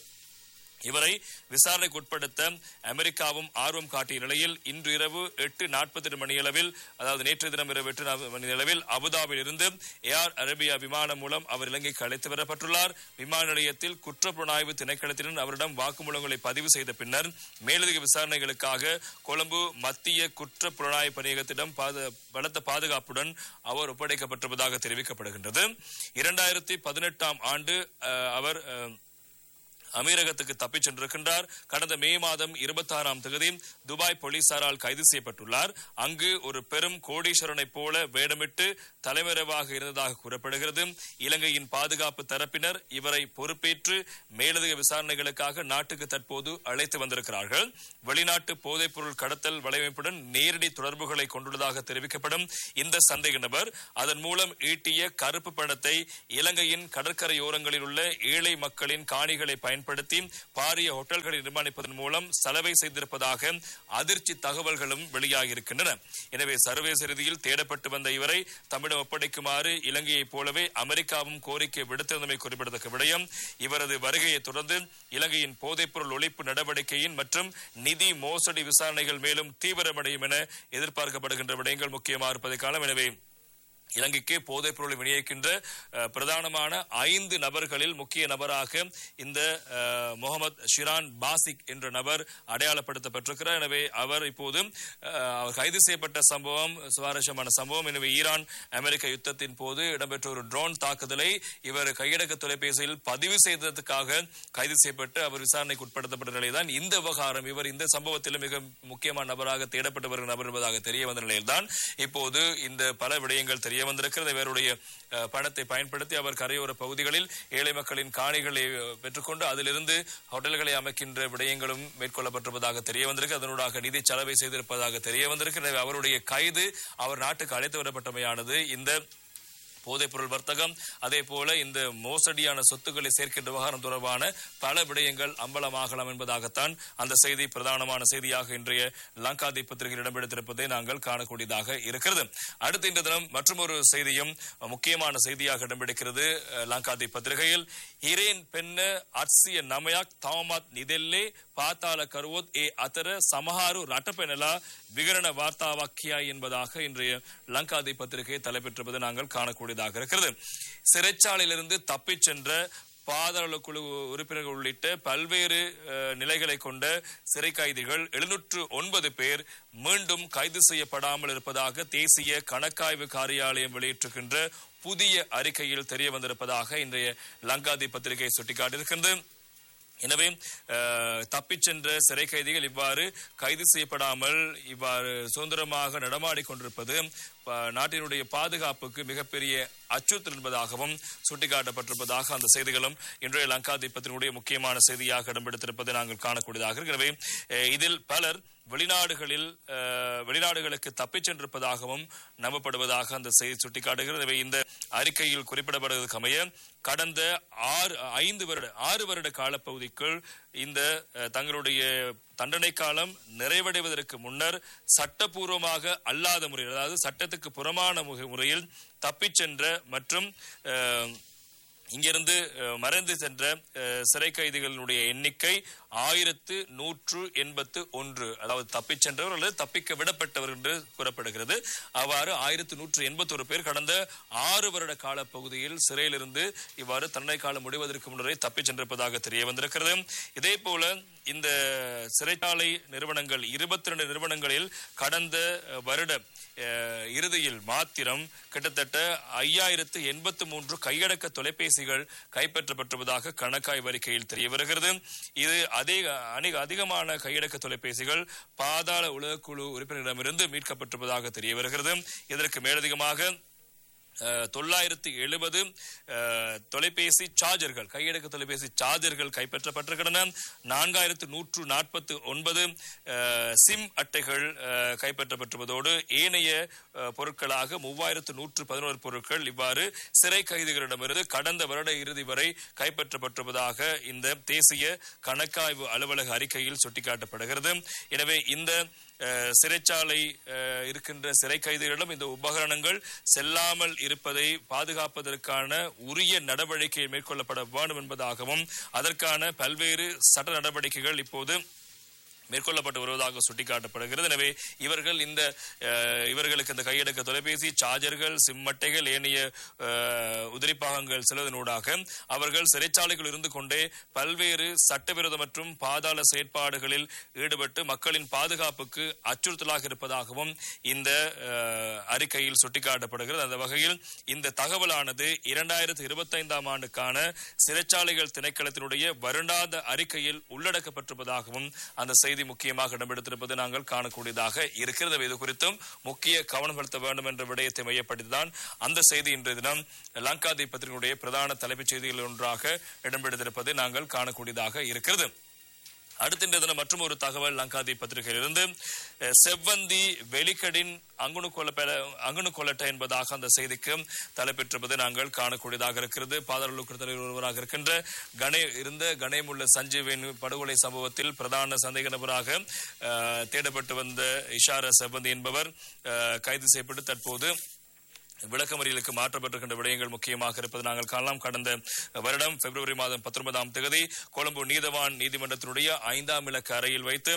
S1: இவரை விசாரணைக்கு உட்படுத்த அமெரிக்காவும் ஆர்வம் காட்டிய நிலையில் இன்று இரவு எட்டு நாற்பத்தி மணியளவில் அதாவது நேற்று தினம் இரவு எட்டு நாற்பது மணி அளவில் அபுதாபில் இருந்து ஏர் அரேபியா விமானம் மூலம் அவர் இலங்கைக்கு அழைத்து வரப்பட்டுள்ளார் விமான நிலையத்தில் குற்றப்புலனாய்வு திணைக்களத்தினர் அவரிடம் வாக்குமூலங்களை பதிவு செய்த பின்னர் மேலதிக விசாரணைகளுக்காக கொழும்பு மத்திய குற்ற புலனாய்வு பணியகத்திடம் பாத- பலத்த பாதுகாப்புடன் அவர் ஒப்படைக்கப்பட்டிருப்பதாக தெரிவிக்கப்படுகின்றது இரண்டாயிரத்தி பதினெட்டாம் ஆண்டு அஹ், அவர் அஹ், அமீரகத்துக்கு தப்பிச் சென்றிருக்கின்றார் கடந்த மே மாதம் இருபத்தி ஆறாம் தேதி துபாய் போலீசாரால் கைது செய்யப்பட்டுள்ளார் அங்கு ஒரு பெரும் கோடீஸ்வரனைப் போல வேடமிட்டு தலைமறைவாக இருந்ததாக கூறப்படுகிறது இலங்கையின் பாதுகாப்பு தரப்பினர் இவரை பொறுப்பேற்று மேலதிக விசாரணைகளுக்காக நாட்டுக்கு தற்போது அழைத்து வந்திருக்கிறார்கள் வெளிநாட்டு போதைப்பொருள் கடத்தல் வலையமைப்புடன் நேரடி தொடர்புகளை கொண்டுள்ளதாக தெரிவிக்கப்படும் இந்த சந்தேக நபர் அதன் மூலம் ஈட்டிய கருப்பு பணத்தை இலங்கையின் கடற்கரையோரங்களில் உள்ள ஏழை மக்களின் காணிகளை பயன்படுத்தி பாரிய ஹோட்டல்களை நிர்மாணிப்பதன் மூலம் செலவை செய்திருப்பதாக அதிர்ச்சி தகவல்களும் வெளியாகியிருக்கின்றன எனவே சர்வதேச ரீதியில் தேடப்பட்டு வந்த இவரை தமிழம் ஒப்படைக்குமாறு இலங்கையைப் போலவே அமெரிக்காவும் கோரிக்கை விடுத்திருந்தமை குறிப்பிடத்தக்க விடயம் இவரது வருகையை தொடர்ந்து இலங்கையின் போதைப்பொருள் ஒழிப்பு நடவடிக்கையின் மற்றும் நிதி மோசடி விசாரணைகள் மேலும் தீவிரமடையும் என எதிர்பார்க்கப்படுகின்ற விடயங்கள் முக்கியமாக இருப்பதை காலம் எனவே இலங்கைக்கு போதைப் பொருளை விநியோகிக்கின்ற அஹ், பிரதானமான ஐந்து நபர்களில் முக்கிய நபராக இந்த அஹ், முகமது ஷிரான் பாசிக் என்ற நபர் அடையாளப்படுத்தப்பட்டிருக்கிறார் எனவே அவர் இப்போது அஹ், அவர் கைது செய்யப்பட்ட சம்பவம் சுவாரஸ்யமான சம்பவம் எனவே ஈரான் அமெரிக்க யுத்தத்தின் போது இடம்பெற்ற ஒரு ட்ரோன் தாக்குதலை இவர் கையடக்க தொலைபேசியில் பதிவு செய்ததற்காக கைது செய்யப்பட்டு அவர் விசாரணைக்கு உட்படுத்தப்பட்ட நிலையில்தான் இந்த விவகாரம் இவர் இந்த சம்பவத்தில் மிக முக்கியமான நபராக தேடப்பட்டு வருகிற நபர் என்பதாக தெரிய வந்த நிலையில்தான் இப்போது இந்த பல விடயங்கள் தெரிய வந்திருக்கிறது இவருடைய அஹ், பணத்தை பயன்படுத்தி அவர் கரையோர பகுதிகளில் ஏழை மக்களின் காணிகளை அஹ், பெற்றுக்கொண்டு அதிலிருந்து ஹோட்டல்களை அமைக்கின்ற விடயங்களும் மேற்கொள்ளப்பட்டிருப்பதாக தெரிய வந்திருக்கு அதனூடாக நிதி செலவை செய்திருப்பதாக தெரிய வந்திருக்கு எனவே அவருடைய கைது அவர் நாட்டுக்கு அழைத்து வரப்பட்டமையானது இந்த போதைப்பொருள் வர்த்தகம் அதே போல இந்த மோசடியான சொத்துக்களை சேர்க்கின்ற விவகாரம் தொடர்பான பல விடயங்கள் அம்பலமாகலாம் என்பதாகத்தான் அந்த செய்தி பிரதானமான செய்தியாக இன்றைய லங்காதி பத்திரிகையில் இடம்பெடுத்திருப்பதை நாங்கள் காணக்கூடியதாக இருக்கிறது அடுத்த இன்று தினம் மற்றொரு செய்தியும் முக்கியமான செய்தியாக இடம்பெடுக்கிறது அஹ், லங்காதி பத்திரிகையில் இரேன் பெண்ண அட்சிய நமயாக் தாமாத் நிதெல்லே பாத்தாள கருவோத் ஏ அத்தர சமஹாரு ரட்டப்பெனலா விகரண வார்த்தாவாக்கியா என்பதாக இன்றைய லங்காதி பத்திரிகை தலைப்பெற்றிருப்பதை நாங்கள் காணக்கூடியதாக இருக்கிறது சிறைச்சாலையிலிருந்து தப்பிச் சென்ற பாதாள குழு உறுப்பினர்கள் உள்ளிட்ட பல்வேறு அஹ், நிலைகளை கொண்ட சிறை கைதிகள் எழுநூற்று ஒன்பது பேர் மீண்டும் கைது செய்யப்படாமல் இருப்பதாக தேசிய கணக்காய்வு காரியாலயம் வெளியிட்டிருக்கின்ற புதிய அறிக்கையில் தெரிய வந்திருப்பதாக இன்றைய லங்காதி பத்திரிகை சுட்டிக்காட்டியிருக்கின்றது எனவே அஹ், தப்பிச் சென்ற சிறை கைதிகள் இவ்வாறு கைது செய்யப்படாமல் இவ்வாறு சுதந்திரமாக நடமாடிக் கொண்டிருப்பது ப- நாட்டினுடைய பாதுகாப்புக்கு மிகப்பெரிய அச்சுறுத்தல் என்பதாகவும் சுட்டிக்காட்டப்பட்டிருப்பதாக அந்த செய்திகளும் இன்றைய லங்காதிபத்தினுடைய முக்கியமான செய்தியாக இடம்பெடுத்திருப்பதை நாங்கள் காணக்கூடியதாக இருக்கு. எனவே அஹ், இதில் பலர் வெளிநாடுகளில் அஹ், வெளிநாடுகளுக்கு தப்பிச் சென்றிருப்பதாகவும் நம்பப்படுவதாக அந்த செய்தி சுட்டிக்காட்டுகிறது எனவே இந்த அறிக்கையில் குறிப்பிடப்படுவதற்கு அமைய கடந்த ஆறு ஐந்து வருட ஆறு வருட காலப்பகுதிக்குள் இந்த அஹ், தங்களுடைய தண்டனை காலம் நிறைவடைவதற்கு முன்னர் சட்டபூர்வமாக அல்லாத முறையில் அதாவது சட்டத்துக்கு புறமான முக- முறையில் தப்பிச் சென்ற மற்றும் அஹ், இங்கிருந்து அஹ், மறைந்து சென்ற அஹ், சிறை கைதிகளுடைய எண்ணிக்கை ஆயிரத்து நூற்று எண்பத்து ஒன்று அதாவது தப்பிச் சென்றவர் அல்லது தப்பிக்க விடப்பட்டவர் என்று கூறப்படுகிறது அவ்வாறு ஆயிரத்து நூற்று எண்பத்தொரு பேர் கடந்த ஆறு வருட கால பகுதியில் சிறையிலிருந்து இவ்வாறு தண்டனை காலம் முடிவதற்கு முன்னரே தப்பிச் சென்றிருப்பதாக தெரிய வந்திருக்கிறது இதே போல இந்த சிறைச்சாலை நிறுவனங்கள் இருபத்தி ரெண்டு நிறுவனங்களில் கடந்த அஹ், வருட அஹ், இறுதியில் மாத்திரம் கிட்டத்தட்ட ஐயாயிரத்து எண்பத்து மூன்று கையடக்க தொலைபேசிகள் கைப்பற்றப்பட்டிருப்பதாக கணக்காய் அறிக்கையில் தெரிய வருகிறது இது அதிக அணிக அதிகமான கையடக்க தொலைபேசிகள் பாதாள உலகக்குழு உறுப்பினரிடமிருந்து மீட்கப்பட்டிருப்பதாக தெரிய வருகிறது இதற்கு மேலதிகமாக அஹ், தொள்ளாயிரத்தி எழுபது அஹ், தொலைபேசி சார்ஜர்கள் கையடக்க தொலைபேசி சார்ஜர்கள் கைப்பற்றப்பட்டிருக்கின்றன நான்காயிரத்து நூற்று நாற்பத்து ஒன்பது அஹ், சிம் அட்டைகள் அஹ், கைப்பற்றப்பட்டுள்ளதோடு ஏனைய அஹ், பொருட்களாக மூவாயிரத்து நூற்று பதினோரு பொருட்கள் இவ்வாறு சிறை கைதிகளிடமிருந்து கடந்த வருட இறுதி வரை கைப்பற்றப்பட்டிருப்பதாக இந்த தேசிய கணக்காய்வு அலுவலக அறிக்கையில் சுட்டிக்காட்டப்படுகிறது எனவே இந்த அஹ், சிறைச்சாலை அஹ், இருக்கின்ற சிறை கைதிகளிடம் இந்த உபகரணங்கள் செல்லாமல் இருப்பதை பாதுகாப்பதற்கான உரிய நடவடிக்கை மேற்கொள்ளப்பட வேண்டும் என்பதாகவும் அதற்கான பல்வேறு சட்ட நடவடிக்கைகள் இப்போது மேற்கொள்ளப்பட்டு வருவதாக சுட்டிக்காட்டப்படுகிறது எனவே இவர்கள் இந்த அஹ், இவர்களுக்கு இந்த கையடக்க தொலைபேசி சார்ஜர்கள் சிம் அட்டைகள் ஏனைய அஹ், உதிரிப்பாகங்கள் செல்வதனூடாக அவர்கள் சிறைச்சாலைகள் இருந்து கொண்டே பல்வேறு சட்டவிரோத மற்றும் பாதாள செயற்பாடுகளில் ஈடுபட்டு மக்களின் பாதுகாப்புக்கு அச்சுறுத்தலாக இருப்பதாகவும் இந்த அஹ், அறிக்கையில் சுட்டிக்காட்டப்படுகிறது அந்த வகையில் இந்த தகவலானது இரண்டாயிரத்தி இருபத்தைந்தாம் ஆண்டுக்கான சிறைச்சாலைகள் திணைக்களத்தினுடைய வருடாந்த அறிக்கையில் உள்ளடக்கப்பட்டிருப்பதாகவும் அந்த செய்தி முக்கியமாக இடம்பெடுத்திருப்பது நாங்கள் காணக்கூடியதாக இருக்கிறது இது குறித்தும் முக்கிய கவனம் செலுத்த வேண்டும் என்ற விடயத்தை மையப்படுத்திதான் அந்த செய்தி இன்றைய தினம் லங்கா தீபத்தினுடைய பிரதான தலைப்புச் செய்திகள் ஒன்றாக இடம்பெடுத்திருப்பது நாங்கள் காணக்கூடியதாக இருக்கிறது அடுத்த இன்றைய தினம் மற்றும் ஒரு தகவல் லங்காதி பத்திரிகையிலிருந்து அஹ், செவ்வந்தி வெளிக்கடின் அங்குணு கொல்ல அங்குணு கொல்லட்ட என்பதாக அந்த செய்திக்கு தலைப்பெற்றிருப்பது நாங்கள் காணக்கூடியதாக இருக்கிறது பாதாள தலைவர் ஒருவராக இருக்கின்ற கணே இருந்த கணேமுள்ள சஞ்சீவின் படுகொலை சம்பவத்தில் பிரதான சந்தேக நபராக அஹ், தேடப்பட்டு வந்த இஷார செவ்வந்தி என்பவர் அஹ், கைது செய்யப்பட்டு தற்போது விளக்கமறியலுக்கு மாற்றப்பட்டிருக்கின்ற விடயங்கள் முக்கியமாக இருப்பது நாங்கள் காணலாம் கடந்த வருடம் பிப்ரவரி மாதம் பத்தொன்பதாம் தேதி கொழும்பு நீதவான் நீதிமன்றத்தினுடைய ஐந்தாம் இலக்க அறையில் வைத்து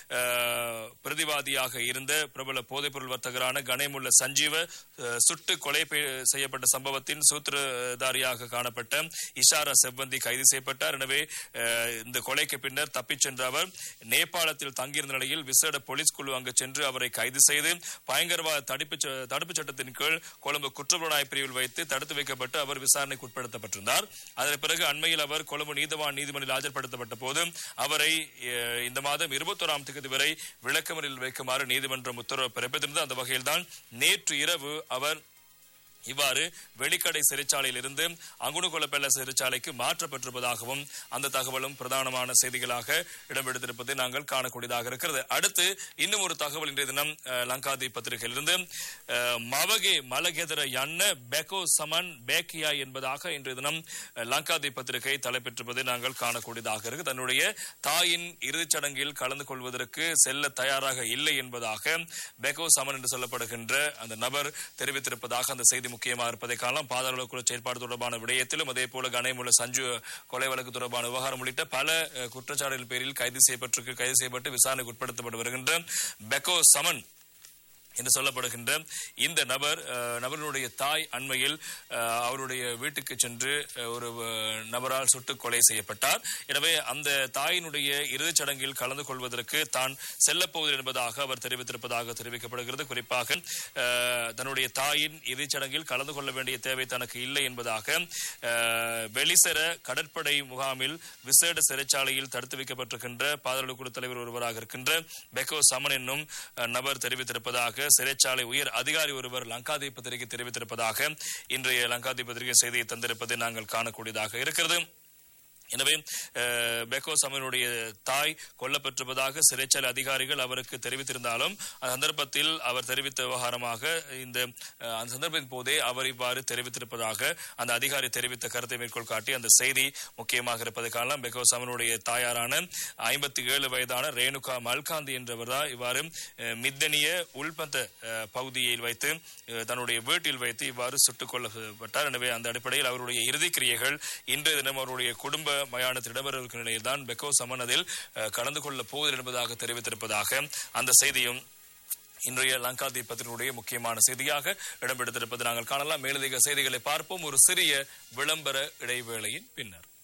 S1: அஹ், பிரதிவாதியாக இருந்த பிரபல போதைப்பொருள் வர்த்தகரான கணேமுள்ள சஞ்சீவ அஹ், சுட்டு கொலை பெ- செய்யப்பட்ட சம்பவத்தின் சூத்திரதாரியாக காணப்பட்ட இஷாரா செவ்வந்தி கைது செய்யப்பட்டார் எனவே அஹ், இந்த கொலைக்கு பின்னர் தப்பிச் சென்ற அவர் நேபாளத்தில் தங்கியிருந்த நிலையில் விசேட போலீஸ் குழு அங்கு சென்று அவரை கைது செய்து பயங்கரவாத தடுப்பு ச- தடுப்புச் சட்டத்தின் கீழ் கொழும்பு குற்றப்புலனாய்வு பிரிவில் வைத்து தடுத்து வைக்கப்பட்டு அவர் விசாரணைக்கு உட்படுத்தப்பட்டிருந்தார் அதன் பிறகு அண்மையில் அவர் கொழும்பு நீதவான் நீதிமன்றில் ஆஜர்படுத்தப்பட்ட போது அவரை அஹ், இந்த மாதம் இருபத்தோராம் தேதி வரை விளக்கமறியலில் வைக்குமாறு நீதிமன்றம் உத்தரவு பிறப்பித்திருந்தது அந்த வகையில்தான் நேற்று இரவு அவர் இவ்வாறு வெளிக்கடை சிறைச்சாலையில் இருந்து அங்குணுகொலப்பெல்ல சிறைச்சாலைக்கு மாற்றப்பட்டிருப்பதாகவும் அந்த தகவலும் பிரதானமான செய்திகளாக இடம்பெடுத்திருப்பதை நாங்கள் காணக்கூடியதாக இருக்கிறது அடுத்து இன்னும் ஒரு தகவல் இன்றைய தினம் அஹ், லங்காதி பத்திரிகையிலிருந்து அஹ், மவகே மலகெதர யன்ன பெகோ சமன் பேக்கியா என்பதாக இன்றைய தினம் அஹ், லங்காதி பத்திரிகை தலைப்பெற்றிருப்பதை நாங்கள் காணக்கூடியதாக இருக்கு தன்னுடைய தாயின் இறுதிச் சடங்கில் கலந்து கொள்வதற்கு செல்ல தயாராக இல்லை என்பதாக பெகோ சமன் என்று சொல்லப்படுகின்ற அந்த நபர் தெரிவித்திருப்பதாக அந்த செய்தி முக்கியமாக இருப்பதை காணலாம் பாதாள குழு செயற்பாடு தொடர்பான விடயத்திலும் அதே போல கனைமுள்ள சஞ்சு கொலை வழக்கு தொடர்பான விவகாரம் உள்ளிட்ட பல அஹ், குற்றச்சாட்டுகள் பேரில் கைது செய்யப்பட்டிருக்கு கைது செய்யப்பட்டு விசாரணைக்கு உட்படுத்தப்பட்டு வருகின்ற பெக்கோ சமன் என்று சொல்லப்படுகின்ற இந்த நபர் அஹ், நபரினுடைய தாய் அண்மையில் அஹ், அவருடைய வீட்டுக்கு சென்று அஹ், ஒரு அஹ், நபரால் சுட்டுக் கொலை செய்யப்பட்டார் எனவே அந்த தாயினுடைய இறுதிச் சடங்கில் கலந்து கொள்வதற்கு தான் செல்லப்போவதில்லை என்பதாக அவர் தெரிவித்திருப்பதாக தெரிவிக்கப்படுகிறது குறிப்பாக அஹ், தன்னுடைய தாயின் இறுதிச் சடங்கில் கலந்து கொள்ள வேண்டிய தேவை தனக்கு இல்லை என்பதாக அஹ், வெளிசர கடற்படை முகாமில் விசேட சிறைச்சாலையில் தடுத்து வைக்கப்பட்டிருக்கின்ற பாதாள குழு தலைவர் ஒருவராக இருக்கின்ற பெக்கோ சமன் என்னும் அஹ், நபர் தெரிவித்திருப்பதாக சிறைச்சாலை உயர் அதிகாரி ஒருவர் லங்காதீப் பத்திரிகை தெரிவித்திருப்பதாக இன்றைய லங்காதீப் பத்திரிகை செய்தியை தந்திருப்பதை நாங்கள் காணக்கூடியதாக இருக்கிறது எனவே அஹ், பெக்கோ சமனுடைய தாய் கொல்லப்பட்டிருப்பதாக சிறைச்சாலை அதிகாரிகள் அவருக்கு தெரிவித்திருந்தாலும் அந்த சந்தர்ப்பத்தில் அவர் தெரிவித்த விவகாரமாக இந்த அஹ், அந்த சந்தர்ப்பத்தின் போதே அவர் இவ்வாறு தெரிவித்திருப்பதாக அந்த அதிகாரி தெரிவித்த கருத்தை மேற்கோள் காட்டி அந்த செய்தி முக்கியமாக இருப்பதை காணலாம் பெக்கோ சமனுடைய தாயாரான ஐம்பத்தி ஏழு வயதான ரேணுகா மல்காந்தி என்றவர் தான் இவ்வாறு அஹ், மித்தனிய உள்பந்த அஹ், பகுதியில் வைத்து அஹ், தன்னுடைய வீட்டில் வைத்து இவ்வாறு சுட்டுக் கொல்லப்பட்டார் எனவே அந்த அடிப்படையில் அவருடைய இறுதி கிரியைகள் இன்றைய தினம் அவருடைய குடும்ப மயானத்தில் இடம்பெறவிருக்கும் நிலையில் தான் பெக்கோ சமன் அதில் அஹ், கலந்து கொள்ளப் போவதில்லை என்பதாக தெரிவித்திருப்பதாக அந்த செய்தியும் இன்றைய லங்கா தீபத்தினுடைய முக்கியமான செய்தியாக இடம்பெடுத்திருப்பது நாங்கள் காணலாம் மேலதிக செய்திகளை பார்ப்போம் ஒரு சிறிய விளம்பர இடைவேளையின் பின்னர்